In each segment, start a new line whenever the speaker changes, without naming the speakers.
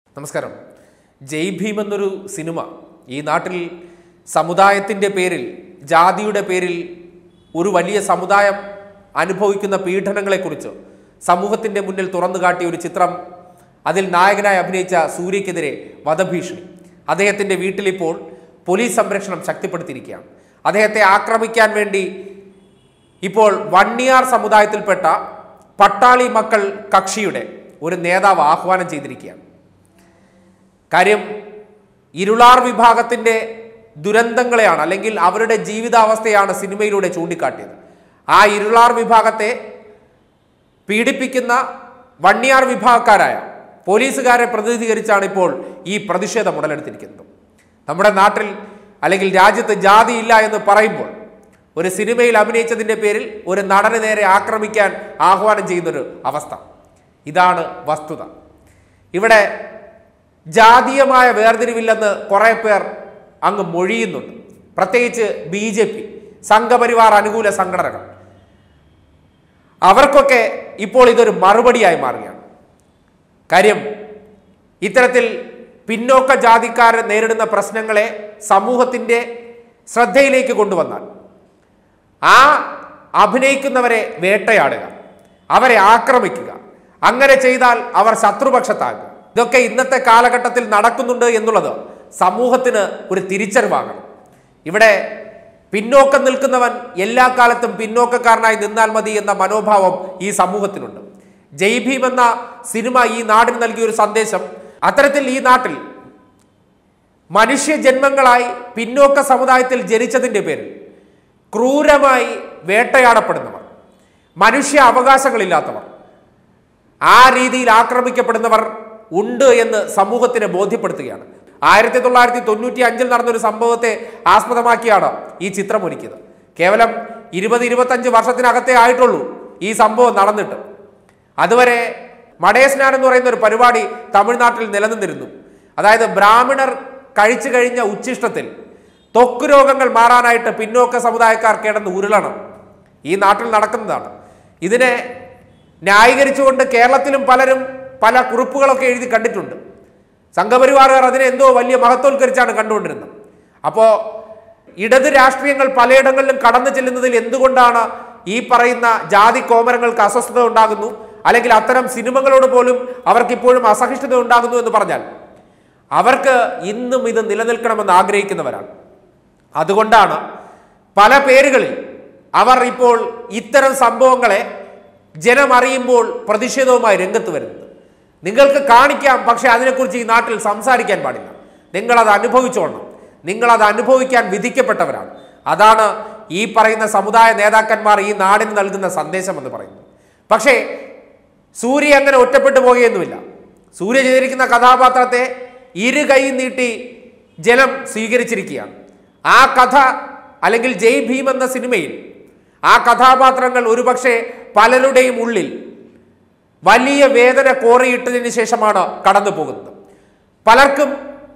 നമസ്കാരം ജയ് ഭീം എന്നൊരു സിനിമ ഈ നാട്ടിൽ സമുദായത്തിൻ്റെ പേരിൽ ജാതിയുടെ പേരിൽ ഒരു വലിയ സമുദായം അനുഭവിക്കുന്ന പീഡനങ്ങളെക്കുറിച്ച് സമൂഹത്തിൻ്റെ മുന്നിൽ തുറന്നു കാട്ടിയ ഒരു ചിത്രം അതിൽ നായകനായി അഭിനയിച്ച സൂര്യക്കെതിരെ വധഭീഷണി അദ്ദേഹത്തിൻ്റെ വീട്ടിലിപ്പോൾ പോലീസ് സംരക്ഷണം ശക്തിപ്പെടുത്തിയിരിക്കുകയാണ് അദ്ദേഹത്തെ ആക്രമിക്കാൻ വേണ്ടി ഇപ്പോൾ വണ്ണിയാർ സമുദായത്തിൽപ്പെട്ട പട്ടാളി മക്കൾ കക്ഷിയുടെ ഒരു നേതാവ് ആഹ്വാനം ചെയ്തിരിക്കുകയാണ് കാര്യം ഇരുളാർ വിഭാഗത്തിൻ്റെ ദുരന്തങ്ങളെയാണ് അല്ലെങ്കിൽ അവരുടെ ജീവിതാവസ്ഥയാണ് സിനിമയിലൂടെ ചൂണ്ടിക്കാട്ടിയത് ആ ഇരുളാർ വിഭാഗത്തെ പീഡിപ്പിക്കുന്ന വണ്ണിയാർ വിഭാഗക്കാരായ പോലീസുകാരെ പ്രതിനിധീകരിച്ചാണ് ഇപ്പോൾ ഈ പ്രതിഷേധം ഉടലെടുത്തിരിക്കുന്നത് നമ്മുടെ നാട്ടിൽ അല്ലെങ്കിൽ രാജ്യത്ത് ജാതിയില്ല എന്ന് പറയുമ്പോൾ ഒരു സിനിമയിൽ അഭിനയിച്ചതിൻ്റെ പേരിൽ ഒരു നടന് നേരെ ആക്രമിക്കാൻ ആഹ്വാനം ചെയ്യുന്നൊരു അവസ്ഥ ഇതാണ് വസ്തുത ഇവിടെ ജാതീയമായ വേർതിരിവില്ലെന്ന് കുറേ പേർ അങ്ങ് മൊഴിയുന്നുണ്ട് പ്രത്യേകിച്ച് ബി ജെ പി സംഘപരിവാർ അനുകൂല സംഘടനകൾ അവർക്കൊക്കെ ഇപ്പോൾ ഇതൊരു മറുപടിയായി മാറുകയാണ് കാര്യം ഇത്തരത്തിൽ പിന്നോക്ക ജാതിക്കാർ നേരിടുന്ന പ്രശ്നങ്ങളെ സമൂഹത്തിൻ്റെ ശ്രദ്ധയിലേക്ക് കൊണ്ടുവന്നാൽ ആ അഭിനയിക്കുന്നവരെ വേട്ടയാടുക അവരെ ആക്രമിക്കുക അങ്ങനെ ചെയ്താൽ അവർ ശത്രുപക്ഷത്താകുക ഇതൊക്കെ ഇന്നത്തെ കാലഘട്ടത്തിൽ നടക്കുന്നുണ്ട് എന്നുള്ളത് സമൂഹത്തിന് ഒരു തിരിച്ചറിവാകണം ഇവിടെ പിന്നോക്കം നിൽക്കുന്നവൻ എല്ലാ കാലത്തും പിന്നോക്കക്കാരനായി നിന്നാൽ മതി എന്ന മനോഭാവം ഈ സമൂഹത്തിനുണ്ട് ജയ് ഭീം എന്ന സിനിമ ഈ നാടിന് നൽകിയ ഒരു സന്ദേശം അത്തരത്തിൽ ഈ നാട്ടിൽ മനുഷ്യ ജന്മങ്ങളായി പിന്നോക്ക സമുദായത്തിൽ ജനിച്ചതിൻ്റെ പേരിൽ ക്രൂരമായി വേട്ടയാടപ്പെടുന്നവർ മനുഷ്യ അവകാശങ്ങളില്ലാത്തവർ ആ രീതിയിൽ ആക്രമിക്കപ്പെടുന്നവർ ഉണ്ട് എന്ന് സമൂഹത്തിനെ ബോധ്യപ്പെടുത്തുകയാണ് ആയിരത്തി തൊള്ളായിരത്തി തൊണ്ണൂറ്റി അഞ്ചിൽ നടന്നൊരു സംഭവത്തെ ആസ്പദമാക്കിയാണ് ഈ ചിത്രം ഒരുക്കിയത് കേവലം ഇരുപത് ഇരുപത്തഞ്ച് വർഷത്തിനകത്തേ ആയിട്ടുള്ളൂ ഈ സംഭവം നടന്നിട്ട് അതുവരെ മടയസ്നാൻ എന്ന് പറയുന്ന ഒരു പരിപാടി തമിഴ്നാട്ടിൽ നിലനിന്നിരുന്നു അതായത് ബ്രാഹ്മണർ കഴിച്ചു കഴിഞ്ഞ ഉച്ഛിഷ്ടത്തിൽ ത്വക്ക് രോഗങ്ങൾ മാറാനായിട്ട് പിന്നോക്ക സമുദായക്കാർ കിടന്ന് ഉരുളണം ഈ നാട്ടിൽ നടക്കുന്നതാണ് ഇതിനെ ന്യായീകരിച്ചുകൊണ്ട് കേരളത്തിലും പലരും പല കുറിപ്പുകളൊക്കെ എഴുതി കണ്ടിട്ടുണ്ട് സംഘപരിവാറുകാർ അതിനെ എന്തോ വലിയ മഹത്വവൽക്കരിച്ചാണ് കണ്ടുകൊണ്ടിരുന്നത് അപ്പോൾ ഇടത് രാഷ്ട്രീയങ്ങൾ പലയിടങ്ങളിലും കടന്നു ചെല്ലുന്നതിൽ എന്തുകൊണ്ടാണ് ഈ പറയുന്ന ജാതി കോമരങ്ങൾക്ക് അസ്വസ്ഥത ഉണ്ടാകുന്നു അല്ലെങ്കിൽ അത്തരം സിനിമകളോട് പോലും അവർക്കിപ്പോഴും അസഹിഷ്ണുത ഉണ്ടാകുന്നു എന്ന് പറഞ്ഞാൽ അവർക്ക് ഇന്നും ഇത് നിലനിൽക്കണമെന്ന് ആഗ്രഹിക്കുന്നവരാണ് അതുകൊണ്ടാണ് പല പേരുകളിൽ അവർ ഇപ്പോൾ ഇത്തരം സംഭവങ്ങളെ ജനം അറിയുമ്പോൾ പ്രതിഷേധവുമായി രംഗത്ത് വരുന്നത് നിങ്ങൾക്ക് കാണിക്കാം പക്ഷെ അതിനെക്കുറിച്ച് ഈ നാട്ടിൽ സംസാരിക്കാൻ പാടില്ല നിങ്ങളത് അനുഭവിച്ചോളണം നിങ്ങളത് അനുഭവിക്കാൻ വിധിക്കപ്പെട്ടവരാണ് അതാണ് ഈ പറയുന്ന സമുദായ നേതാക്കന്മാർ ഈ നാടിന് നൽകുന്ന സന്ദേശം എന്ന് പറയുന്നത് പക്ഷേ സൂര്യ അങ്ങനെ ഒറ്റപ്പെട്ടു പോകുകയൊന്നുമില്ല സൂര്യ ചെയ്തിരിക്കുന്ന കഥാപാത്രത്തെ ഇരു കൈ നീട്ടി ജനം സ്വീകരിച്ചിരിക്കുകയാണ് ആ കഥ അല്ലെങ്കിൽ ജയ് ഭീം എന്ന സിനിമയിൽ ആ കഥാപാത്രങ്ങൾ ഒരുപക്ഷെ പലരുടെയും ഉള്ളിൽ വലിയ വേദന കോറിയിട്ടതിന് ശേഷമാണ് കടന്നു പോകുന്നത് പലർക്കും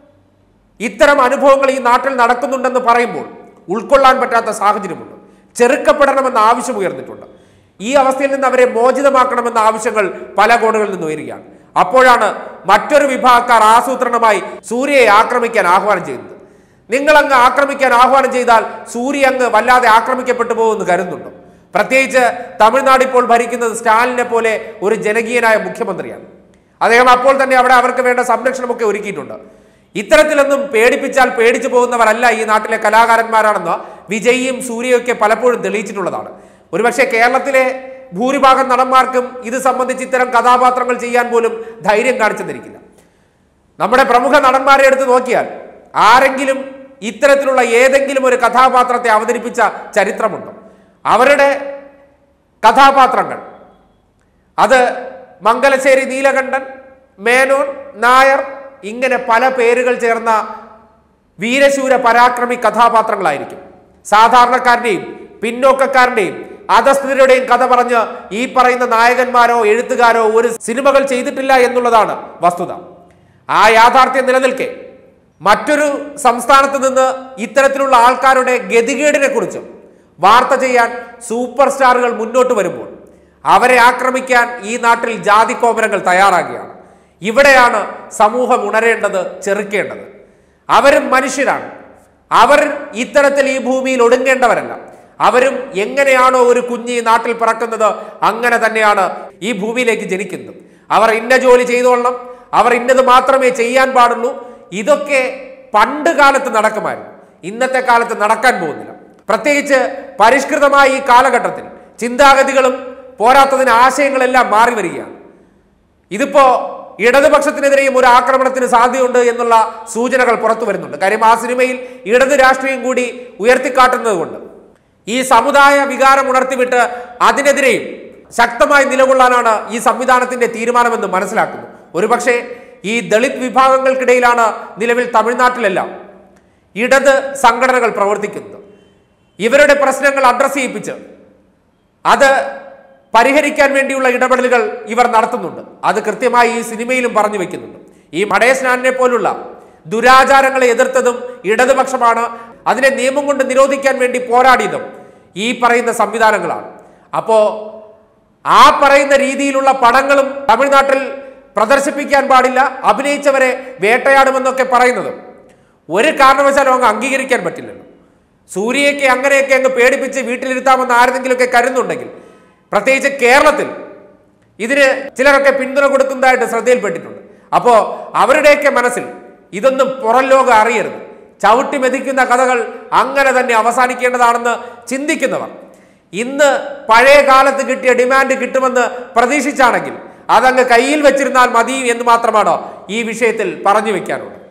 ഇത്തരം അനുഭവങ്ങൾ ഈ നാട്ടിൽ നടക്കുന്നുണ്ടെന്ന് പറയുമ്പോൾ ഉൾക്കൊള്ളാൻ പറ്റാത്ത സാഹചര്യമുണ്ട് ചെറുക്കപ്പെടണമെന്ന ആവശ്യം ഉയർന്നിട്ടുണ്ട് ഈ അവസ്ഥയിൽ നിന്ന് അവരെ മോചിതമാക്കണമെന്ന ആവശ്യങ്ങൾ പല കോണുകളിൽ നിന്ന് ഉയരുകയാണ് അപ്പോഴാണ് മറ്റൊരു വിഭാഗക്കാർ ആസൂത്രണമായി സൂര്യയെ ആക്രമിക്കാൻ ആഹ്വാനം ചെയ്യുന്നത് നിങ്ങളങ്ങ് ആക്രമിക്കാൻ ആഹ്വാനം ചെയ്താൽ സൂര്യ അങ്ങ് വല്ലാതെ ആക്രമിക്കപ്പെട്ടു പോകുമെന്ന് കരുതുന്നുണ്ടോ പ്രത്യേകിച്ച് തമിഴ്നാട് ഇപ്പോൾ ഭരിക്കുന്നത് സ്റ്റാലിനെ പോലെ ഒരു ജനകീയനായ മുഖ്യമന്ത്രിയാണ് അദ്ദേഹം അപ്പോൾ തന്നെ അവിടെ അവർക്ക് വേണ്ട സംരക്ഷണമൊക്കെ ഒരുക്കിയിട്ടുണ്ട് ഇത്തരത്തിലൊന്നും പേടിപ്പിച്ചാൽ പേടിച്ചു പോകുന്നവരല്ല ഈ നാട്ടിലെ കലാകാരന്മാരാണെന്ന് വിജയിയും സൂര്യയൊക്കെ പലപ്പോഴും തെളിയിച്ചിട്ടുള്ളതാണ് ഒരുപക്ഷെ കേരളത്തിലെ ഭൂരിഭാഗം നടന്മാർക്കും ഇത് സംബന്ധിച്ച് ഇത്തരം കഥാപാത്രങ്ങൾ ചെയ്യാൻ പോലും ധൈര്യം കാണിച്ചെന്നിരിക്കില്ല നമ്മുടെ പ്രമുഖ നടന്മാരെ എടുത്ത് നോക്കിയാൽ ആരെങ്കിലും ഇത്തരത്തിലുള്ള ഏതെങ്കിലും ഒരു കഥാപാത്രത്തെ അവതരിപ്പിച്ച ചരിത്രമുണ്ടോ അവരുടെ കഥാപാത്രങ്ങൾ അത് മംഗലശ്ശേരി നീലകണ്ഠൻ മേനോൻ നായർ ഇങ്ങനെ പല പേരുകൾ ചേർന്ന വീരശൂര പരാക്രമി കഥാപാത്രങ്ങളായിരിക്കും സാധാരണക്കാരൻ്റെയും പിന്നോക്കക്കാരൻ്റെയും അധസ്ഥിതരുടെയും കഥ പറഞ്ഞ് ഈ പറയുന്ന നായകന്മാരോ എഴുത്തുകാരോ ഒരു സിനിമകൾ ചെയ്തിട്ടില്ല എന്നുള്ളതാണ് വസ്തുത ആ യാഥാർത്ഥ്യം നിലനിൽക്കെ മറ്റൊരു സംസ്ഥാനത്ത് നിന്ന് ഇത്തരത്തിലുള്ള ആൾക്കാരുടെ ഗതികേടിനെ കുറിച്ചും വാർത്ത ചെയ്യാൻ സൂപ്പർ സ്റ്റാറുകൾ മുന്നോട്ട് വരുമ്പോൾ അവരെ ആക്രമിക്കാൻ ഈ നാട്ടിൽ ജാതി കോമരങ്ങൾ തയ്യാറാകുകയാണ് ഇവിടെയാണ് സമൂഹം ഉണരേണ്ടത് ചെറുക്കേണ്ടത് അവരും മനുഷ്യരാണ് അവർ ഇത്തരത്തിൽ ഈ ഭൂമിയിൽ ഒടുങ്ങേണ്ടവരല്ല അവരും എങ്ങനെയാണോ ഒരു കുഞ്ഞ് ഈ നാട്ടിൽ പിറക്കുന്നത് അങ്ങനെ തന്നെയാണ് ഈ ഭൂമിയിലേക്ക് ജനിക്കുന്നത് അവർ ഇന്ന ജോലി ചെയ്തോളണം അവർ ഇന്നത് മാത്രമേ ചെയ്യാൻ പാടുള്ളൂ ഇതൊക്കെ പണ്ട് കാലത്ത് നടക്കുമായിരുന്നു ഇന്നത്തെ കാലത്ത് നടക്കാൻ പോകുന്നില്ല പ്രത്യേകിച്ച് പരിഷ്കൃതമായ ഈ കാലഘട്ടത്തിൽ ചിന്താഗതികളും പോരാത്തതിന് ആശയങ്ങളെല്ലാം മാറി വരികയാണ് ഇതിപ്പോ ഇടതുപക്ഷത്തിനെതിരെയും ഒരു ആക്രമണത്തിന് സാധ്യതയുണ്ട് എന്നുള്ള സൂചനകൾ പുറത്തു വരുന്നുണ്ട് കാര്യം ആ സിനിമയിൽ ഇടത് രാഷ്ട്രീയം കൂടി ഉയർത്തിക്കാട്ടുന്നത് കൊണ്ട് ഈ സമുദായ വികാരം ഉണർത്തിവിട്ട് അതിനെതിരെയും ശക്തമായി നിലകൊള്ളാനാണ് ഈ സംവിധാനത്തിന്റെ തീരുമാനമെന്ന് മനസ്സിലാക്കുന്നു ഒരുപക്ഷെ ഈ ദളിത് വിഭാഗങ്ങൾക്കിടയിലാണ് നിലവിൽ തമിഴ്നാട്ടിലെല്ലാം ഇടത് സംഘടനകൾ പ്രവർത്തിക്കുന്നത് ഇവരുടെ പ്രശ്നങ്ങൾ അഡ്രസ് ചെയ്യിപ്പിച്ച് അത് പരിഹരിക്കാൻ വേണ്ടിയുള്ള ഇടപെടലുകൾ ഇവർ നടത്തുന്നുണ്ട് അത് കൃത്യമായി ഈ സിനിമയിലും പറഞ്ഞു വെക്കുന്നുണ്ട് ഈ മടയസ്നാനെ പോലുള്ള ദുരാചാരങ്ങളെ എതിർത്തതും ഇടതുപക്ഷമാണ് അതിനെ നിയമം കൊണ്ട് നിരോധിക്കാൻ വേണ്ടി പോരാടിയതും ഈ പറയുന്ന സംവിധാനങ്ങളാണ് അപ്പോ ആ പറയുന്ന രീതിയിലുള്ള പടങ്ങളും തമിഴ്നാട്ടിൽ പ്രദർശിപ്പിക്കാൻ പാടില്ല അഭിനയിച്ചവരെ വേട്ടയാടുമെന്നൊക്കെ പറയുന്നതും ഒരു കാരണവശാലും അങ്ങ് അംഗീകരിക്കാൻ പറ്റില്ലല്ലോ സൂര്യയൊക്കെ അങ്ങനെയൊക്കെ അങ്ങ് പേടിപ്പിച്ച് വീട്ടിലിരുത്താമെന്ന് ആരെങ്കിലുമൊക്കെ കരുതുന്നുണ്ടെങ്കിൽ പ്രത്യേകിച്ച് കേരളത്തിൽ ഇതിന് ചിലരൊക്കെ പിന്തുണ കൊടുക്കുന്നതായിട്ട് ശ്രദ്ധയിൽപ്പെട്ടിട്ടുണ്ട് അപ്പോൾ അവരുടെയൊക്കെ മനസ്സിൽ ഇതൊന്നും പുറം ലോകം അറിയരുത് ചവിട്ടി മെതിക്കുന്ന കഥകൾ അങ്ങനെ തന്നെ അവസാനിക്കേണ്ടതാണെന്ന് ചിന്തിക്കുന്നവർ ഇന്ന് പഴയ കാലത്ത് കിട്ടിയ ഡിമാൻഡ് കിട്ടുമെന്ന് പ്രതീക്ഷിച്ചാണെങ്കിൽ അതങ്ങ് കയ്യിൽ വെച്ചിരുന്നാൽ മതി എന്ന് മാത്രമാണോ ഈ വിഷയത്തിൽ പറഞ്ഞു വെക്കാനുള്ളത്